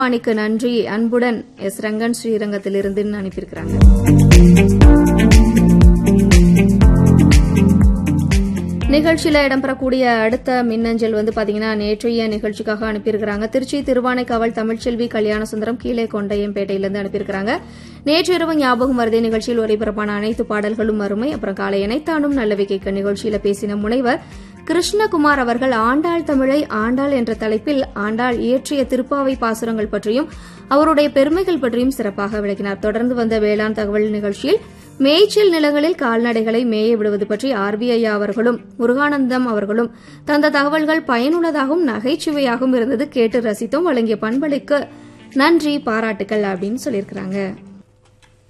வாணிக்கு நன்றி அன்புடன் எஸ் ரங்கன் ஸ்ரீரங்கத்திலிருந்து அனுப்பியிருக்கிறாங்க நிகழ்ச்சியில இடம்பெறக்கூடிய அடுத்த மின்னஞ்சல் வந்து பாத்தீங்கன்னா நேற்றைய நிகழ்ச்சிக்காக அனுப்பியிருக்கிறாங்க திருச்சி திருவானைக்காவல் தமிழ்ச்செல்வி கல்யாண சுந்தரம் கீழே கொண்டையம்பேட்டையிலிருந்து அனுப்பியிருக்கிறாங்க நேற்று இரவு ஞாபகம் வருதே நிகழ்ச்சியில் ஒளிபரப்பான அனைத்து பாடல்களும் அருமை அப்புறம் காலை இணைத்தானும் நல்லவை கேட்க நிகழ்ச்சியில பேசின முனைவர் கிருஷ்ணகுமார் அவர்கள் ஆண்டாள் தமிழை ஆண்டாள் என்ற தலைப்பில் ஆண்டாள் இயற்றிய திருப்பாவை பாசுரங்கள் பற்றியும் அவருடைய பெருமைகள் பற்றியும் சிறப்பாக விளக்கினார் தொடர்ந்து வந்த வேளாண் தகவல் நிகழ்ச்சியில் மேய்ச்சல் நிலங்களில் கால்நடைகளை மேய விடுவது பற்றி ஆர்பிஐ அவர்களும் முருகானந்தம் அவர்களும் தந்த தகவல்கள் பயனுள்ளதாகவும் நகைச்சுவையாகவும் இருந்தது கேட்டு ரசித்தோம் வழங்கிய பண்பளிக்கு நன்றி பாராட்டுக்கள் அப்படின்னு சொல்லியிருக்கிறாங்க